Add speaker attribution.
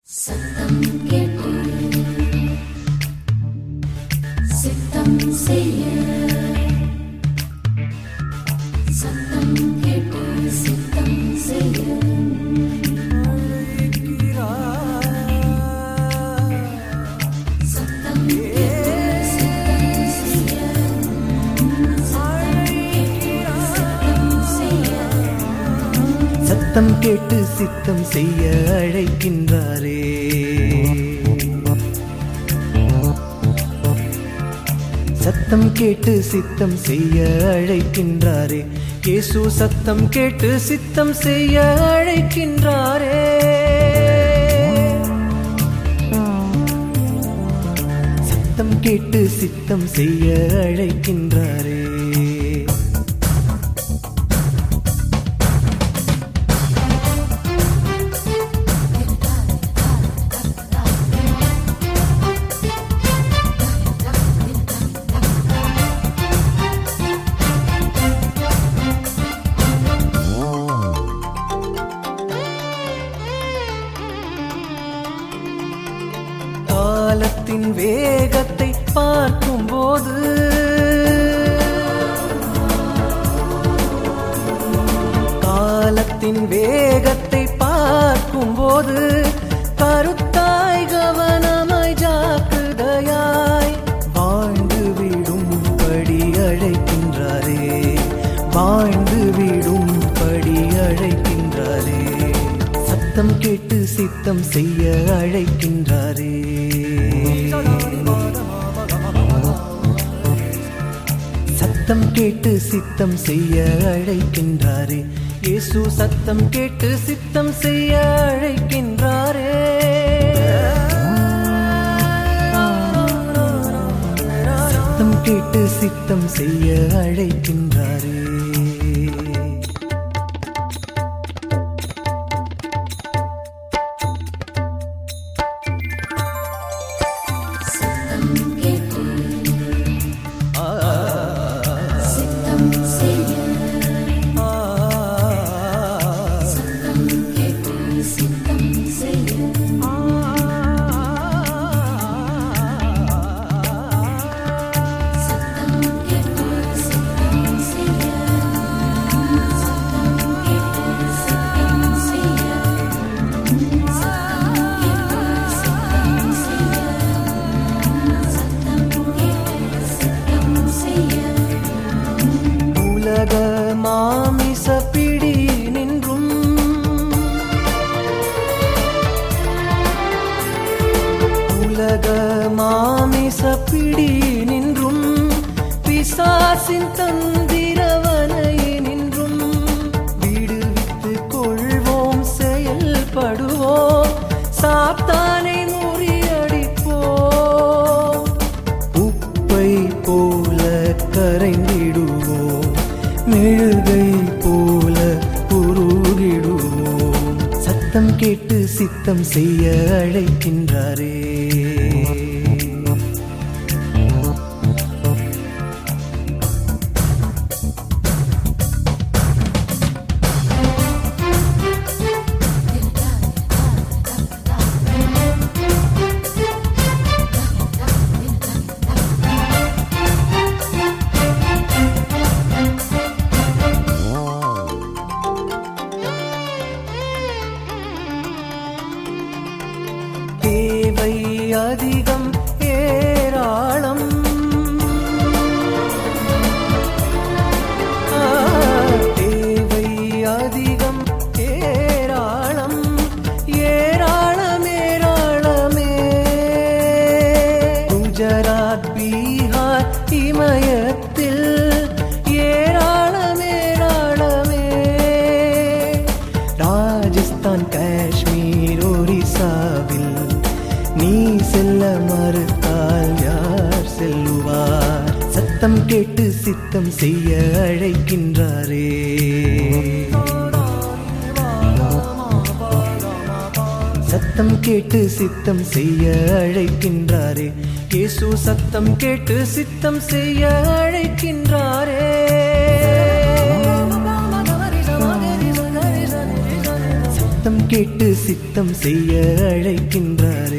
Speaker 1: சத்தம் கேட்டு சித்தம் செய்ய சத்தம் கேட்டு சித்தம் செய்ய சத்தம் கேட்டு சித்தம் செய்ய சத்தம் செய்ய
Speaker 2: சத்தம் கேட்டு சித்தம் செய்ய அழைக்கின்றாரே சத்தம் கேட்டு சித்தம் செய்ய அழைக்கின்றாரே இயேசு சத்தம் கேட்டு சித்தம் செய்ய அழைக்கின்றாரே சத்தம் கேட்டு சித்தம் செய்ய அழைக்கின்றாரே காலத்தின் வேகத்தை பார்க்கும்போது காலத்தின் வேகத்தை பார்க்கும்போது கருத்தாய் கவனமாய் ஜாக்கிரதையாய் வாழ்ந்து விடும்படி அழைக்கின்றாரே வாழ்ந்து விடும்படி அழைக்கின்றாரே சத்தம் கேட்டு சித்தம் செய்ய அழைக்கின்றாரே சத்தம் கேட்டு சித்தம் செய்ய அழைக்கின்றாரே இயேசு சத்தம் கேட்டு சித்தம் செய்ய அழைக்கின்றாரே சத்தம் கேட்டு சித்தம் செய்ய அழைக்கின்றாரே
Speaker 1: சத்தம் கேட்டு சித்தம் செய்ய சத்தம் கேட்டு சித்தம் செய்ய சத்தம் கேட்டு சித்தம் செய்ய சத்தம் கேட்டு சித்தம் செய்ய சத்தம் கேட்டு சித்தம் செய்ய சத்தம் கேட்டு சித்தம் செய்ய
Speaker 2: உலக மாமிச பிடி நின்றும் உலக மாமிச பிடி நின்றும் பிசாசின் தந்திரவனை நின்றும் விடுவித்து கொள்வோம் செயல்படுவோம் சாத்தானை முறியடிப்போம் உப்பை போல கரைந்திடுவோம் மெழுகை போல உருகிடுவோம் சத்தம் கேட்டு சித்தம் செய்ய அழைக்கின்றாரே தேவை அதிகம் ஏராளம் ஆ, தேவை அதிகம் ஏராளம் ஏராளம் ஏராளமே குஜராத் பீகார் இமயத்தில் ஏராளம் ஏராளமே ராஜஸ்தான் காஷ்மீர் ஒரிசாவில் நீ செல்ல மறுத்தால் யார் செல்லுவார் சத்தம் கேட்டு சித்தம் செய்ய அழைக்கின்றாரே சத்தம் கேட்டு சித்தம் செய்ய அழைக்கின்றாரே இயேசு சத்தம் கேட்டு சித்தம் செய்ய அழைக்கின்றாரே சத்தம் கேட்டு சித்தம் செய்ய அழைக்கின்றாரே